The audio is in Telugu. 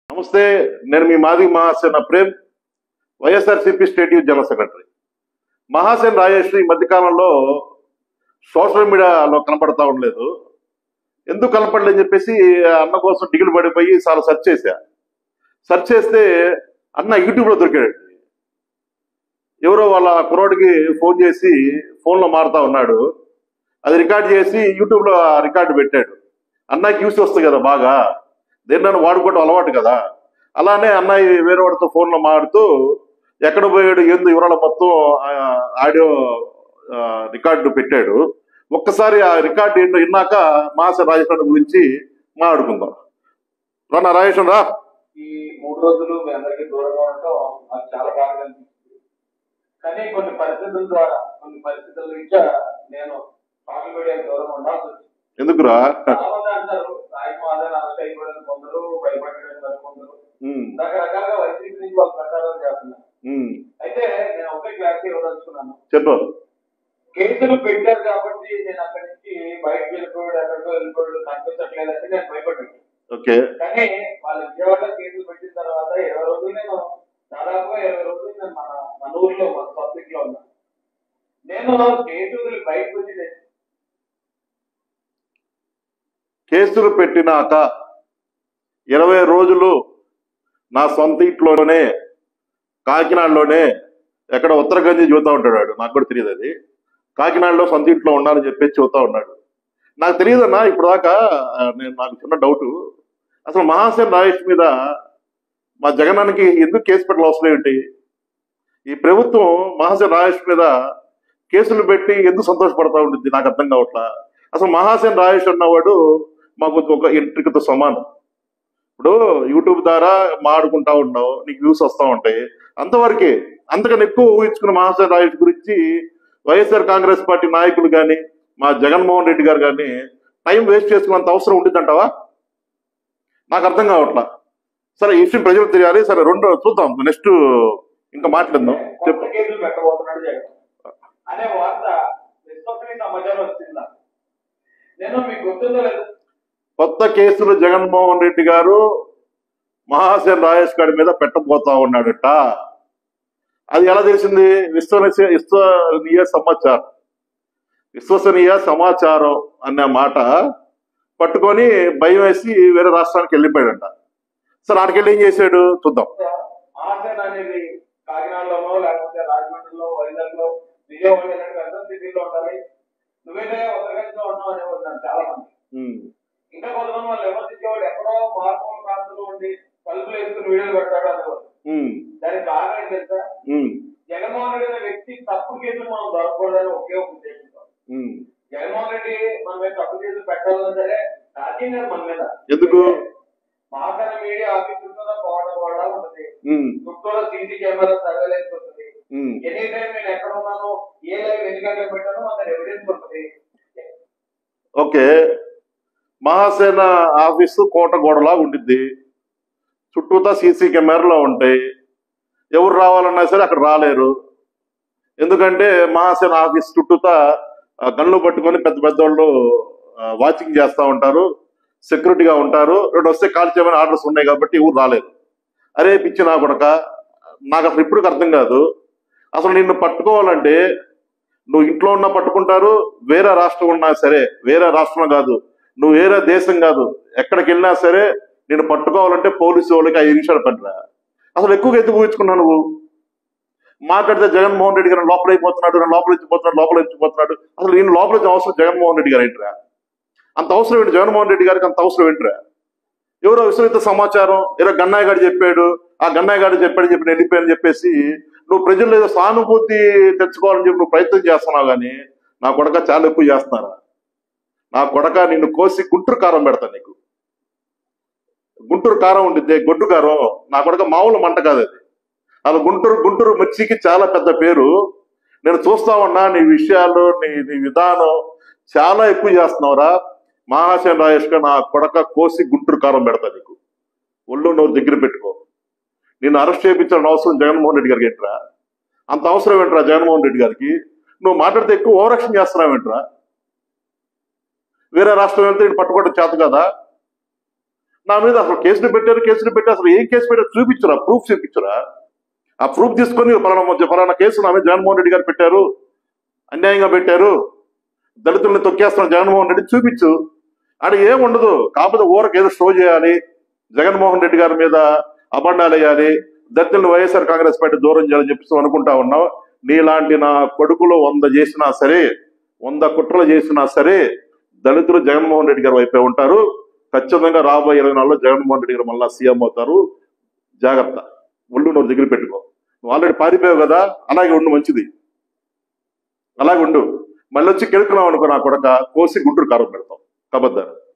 నమస్తే నేను మీ మాది Mahasena Prem YSRCP state youth general secretary Mahasen Rajesh ఈ మధ్యకాలంలో సోషల్ మీడియాలో కనపడతా ఉండలేదు ఎందుకు కనపడలేదని చెప్పేసి అన్న కోసం దిగులు పడిపోయి చాలా సెర్చ్ చేశా సెర్చ్ చేస్తే అన్న యూట్యూబ్లో దొరికాడు ఎవరో వాళ్ళ కుర్రోడికి ఫోన్ చేసి ఫోన్లో మారుతా ఉన్నాడు అది రికార్డ్ చేసి యూట్యూబ్లో ఆ రికార్డు పెట్టాడు అన్నకి యూస్ వస్తుంది కదా బాగా దేన్నైనా వాడుకోవడం అలవాటు కదా అలానే అన్నయ్య వేరే వాడితో ఫోన్లో మాడుతూ ఎక్కడ పోయాడు ఏందో వివరాలు మొత్తం ఆ, ఆడియో ఆ, రికార్డు పెట్టాడు ఒక్కసారి ఆ రికార్డు ఏంటో విన్నాక మాస రాజేశ్వరం గురించి మాట్లాడుకుందాం రా రాజేశ్వరం రా ఈ మూడు రోజులు మీ అందరికి దూరంగా ఉండటం నాకు చాలా బాగా అనిపించింది కానీ కొన్ని పరిస్థితుల ద్వారా కొన్ని పరిస్థితుల రీత్యా నేను సోషల్ మీడియా దూరంగా ఉండాల్సి వచ్చింది ఎందుకురా చాలా మంది అంటారు సాయి మాధవ్ అరెస్ట్ అయిపోవడం కొందరు భయపడడం కొందరు ఉమ్, రకరకాలుగా వైసీపీ నుంచి వాళ్ళు ప్రచారం చేస్తున్నారు ఉమ్, అయితే నేను ఒకే క్లారిటీ ఇవ్వదలుచుకున్నాను చెప్పు కేసులు పెట్టారు కాబట్టి నేను అక్కడి నుంచి బయటకు వెళ్ళిపోయాడు ఎక్కడికో వెళ్ళిపోయాడు కనిపించట్లేదంటే నేను భయపడ్డాను ఓకే కానీ వాళ్ళ విజయవాడలో కేసులు పెట్టిన తర్వాత ఇరవై రోజులు నేను దాదాపుగా ఇరవై రోజులు నేను మన మన ఊర్లో మన పబ్లిక్ లో ఉన్నాను నేను కేసు వదిలి బయటకు వచ్చి నేను కేసులు పెట్టినాక ఇరవై రోజులు నా సొంత ఇంట్లోనే కాకినాడలోనే ఎక్కడ ఉత్తరగంజి చూతా ఉంటాడు వాడు. నాకు కూడా తెలియదు అది కాకినాడలో సొంత ఇంట్లో ఉన్నానని చెప్పేసి చూతా ఉన్నాడు నాకు తెలియదన్నా ఇప్పుడు దాకా ఆ, నేను నాకు చిన్న డౌట్ అసలు మహాసేన్ రాజేష్ మీద మా జగనానికి ఎందుకు కేసు పెట్టాలి అవసరం ఏంటి ఈ ప్రభుత్వం మహాసేన్ రాజేష్ మీద కేసులు పెట్టి ఎందుకు సంతోషపడతా ఉంటుంది నాకు అర్థం కావట్లా అసలు మహాసేన్ రాజేష్ అన్నవాడు మాకు ఒక ఎంట్రికతో సమానం ఇప్పుడు యూట్యూబ్ ద్వారా మాడుకుంటా ఉన్నావు నీకు వ్యూస్ వస్తూ ఉంటాయి అంతవరకే అంతకన్నా ఎక్కువ ఊహించుకున్న మహాసేన్ రాజేష్ గురించి వైఎస్ఆర్ కాంగ్రెస్ పార్టీ నాయకులు కానీ మా జగన్మోహన్ రెడ్డి గారు కానీ టైం వేస్ట్ చేసుకున్నంత అవసరం ఉంటుందంటావా నాకు అర్థం కావట్లా సరే ఈ విషయం ప్రజలకు తెలియాలి సరే రెండో చూద్దాం నెక్స్ట్ ఇంకా మాట్లాడదాం కొత్త చెప్పు కేసులు పెట్టబోతున్నాడు జగన్ అనే వార్త విశ్వసనీయ సమాచారం వచ్చిందా నేను మీకు గుర్తుందో లేదు కొత్త కేసులు జగన్మోహన్ రెడ్డి గారు మహాసేన్ రాజేష్ గారి మీద పెట్టబోతా ఉన్నాడట అది ఎలా తెలిసింది విశ్వసనీయ విశ్వసనీయ సమాచారం విశ్వసనీయ సమాచారం అనే మాట పట్టుకొని భయం వేసి వేరే రాష్ట్రానికి వెళ్ళిపోయాడంట సరే ఆడికి వెళ్ళి ఏం చేశాడు చూద్దాం ఆసన్ అనేది కాకినాడలోనో లేకపోతే రాజమండ్రిలో వైజాగ్ లో విజయవాడ ఇలాంటి పెద్ద సిటీలో ఉండాలి నువ్వేనే ఉత్తరగంజలో ఉన్నావు అనేవాళ్ళు నన్ను చాలా మంది ఉమ్, ఇంకా కొంతమంది వాళ్ళు విమర్శించేవాళ్ళు ఎక్కడో మార్మూల ప్రాంతంలో ఉండి పలుపులు వేసుకుని వీడియోలు పెడతాడు అనేవాళ్ళు ఉమ్, దానికి కారణం ఏంటి తెలుసా ఉమ్, జగన్మోహన్ రెడ్డి అనే వ్యక్తి తప్పు కేసులు మనం దొరకకూడదని ఒకే ఒక ఉద్దేశంతో ఉమ్. జగన్మోహన్ రెడ్డి మన మీద తప్పు కేసులు పెట్టాలన్నా సరే రాజ్యం గారు మన మీద ఎందుకు మహాకార మీడియా ఆఫీస్ చుట్టూరా పోవడం కూడా ఉంటుంది ఉమ్, చుట్టూరా సీసీ కెమెరా సర్వేలెన్స్ ఉంటుంది ఉమ్. ఎనీ టైం నేను ఎక్కడ ఉన్నాను ఏ లైవ్ ఎన్ని గంటలకు పెట్టానో మన ఎవిడెన్స్ ఉంటుంది ఓకే మహాసేన ఆఫీసు కోట గోడలా ఉండిద్ది చుట్టూతా సీసీ కెమెరాలు ఉంటాయి ఎవరు రావాలన్నా సరే అక్కడ రాలేరు ఎందుకంటే మహాసేన ఆఫీస్ చుట్టూతా ఆ, గన్లు పట్టుకొని పెద్ద పెద్ద వాళ్ళు వాచింగ్ చేస్తూ ఉంటారు సెక్యూరిటీగా ఉంటారు రెండు వస్తే కాల్ చేయమని ఆర్డర్స్ ఉన్నాయి కాబట్టి ఎవరు రాలేరు అరే పిచ్చి నా కొడక నాకు అసలు ఇప్పుడు అర్థం కాదు అసలు నిన్ను పట్టుకోవాలంటే నువ్వు ఇంట్లో ఉన్నా పట్టుకుంటారు వేరే రాష్ట్రం ఉన్నా సరే వేరే రాష్ట్రం కాదు నువ్వు వేరే దేశం కాదు ఎక్కడికి వెళ్ళినా సరే నేను పట్టుకోవాలంటే పోలీసు వాళ్ళకి ఐదు నిమిషాలు పట్టరా అసలు ఎక్కువగా ఎందుకు ఊహించుకున్నావు నువ్వు మాట్లాడితే జగన్మోహన్ రెడ్డి గారు లోపల అయిపోతున్నాడు నేను లోపల ఇచ్చిపోతున్నాడు లోపల ఇచ్చిపోతున్నాడు అసలు నేను లోపల ఇచ్చిన అవసరం జగన్మోహన్ రెడ్డి గారు ఏంట్రా అంత అవసరం ఏంటి జగన్మోహన్ రెడ్డి గారికి అంత అవసరం ఏంట్రా ఎవరో విశ్వవిత సమాచారం ఏదో గన్నయ్య గారు చెప్పాడు ఆ గన్నయ్య గారు చెప్పాడు చెప్పి నేను వెళ్ళిపోయాను చెప్పేసి నువ్వు ప్రజల్లో ఏదో సానుభూతి తెచ్చుకోవాలని చెప్పి నువ్వు ప్రయత్నం చేస్తున్నావు కానీ నా కొడక చాలా ఎక్కువ చేస్తున్నారా నా కొడక నిన్ను కోసి గుంటూరు కారం పెడతా నీకు గుంటూరు కారం ఉండిద్ది గొడ్డు కారం నా కొడక మామూలు మంట కాదు అది అలా గుంటూరు గుంటూరు మిర్చికి చాలా పెద్ద పేరు నేను చూస్తా ఉన్నా నీ విషయాలు నీ నీ విధానం చాలా ఎక్కువ చేస్తున్నావురా మహాసేన రాజేష్ నా కొడక కోసి గుంటూరు కారం పెడతా నీకు ఒళ్ళు నోరు దగ్గర పెట్టుకో నిన్ను అరెస్ట్ చేయించాలని అవసరం జగన్మోహన్ రెడ్డి గారికి ఏంట్రా అంత అవసరం ఏంట్రా జగన్మోహన్ రెడ్డి గారికి నువ్వు మాట్లాడితే ఎక్కువ ఓవరాక్షన్ చేస్తున్నావు ఏంట్రా వేరే రాష్ట్రం వెళ్తే నేను పట్టుకోవడం చేత కదా నా మీద అసలు కేసులు పెట్టారు కేసులు పెట్టి అసలు ఏం కేసు పెట్టారు చూపించరా ప్రూఫ్ చూపించరా ఆ ప్రూఫ్ తీసుకొని ఫలానా మధ్య ఫలానా కేసు నా మీద జగన్మోహన్ రెడ్డి గారు పెట్టారు అన్యాయంగా పెట్టారు దళితుల్ని తొక్కేస్తున్న జగన్మోహన్ రెడ్డి చూపించు ఆడ ఏం ఉండదు కాకపోతే ఊరకు ఏదో షో చేయాలి జగన్మోహన్ రెడ్డి గారి మీద అబండాలు వేయాలి దళితులను వైఎస్ఆర్ కాంగ్రెస్ పార్టీ దూరం చేయాలని చెప్పేసి నువ్వు అనుకుంటా ఉన్నావు నీలాంటి నా కొడుకులు వంద చేసినా సరే వంద కుట్రలు చేసినా సరే దళితులు జగన్మోహన్ రెడ్డి గారి వైపే ఉంటారు ఖచ్చితంగా రాబోయే ఇరవై నాలుగులో జగన్మోహన్ రెడ్డి గారు మళ్ళా సీఎం అవుతారు జాగ్రత్త ఒళ్ళు నోరు దగ్గర పెట్టుకో నువ్వు ఆల్రెడీ పారిపోయావు కదా అలాగే ఉండు మంచిది అలాగే ఉండు మళ్ళీ వచ్చి కెలుకున్నావు అనుకో నా కొడక కోసి గుంటూరు కారం పెడతాం కబద్దారు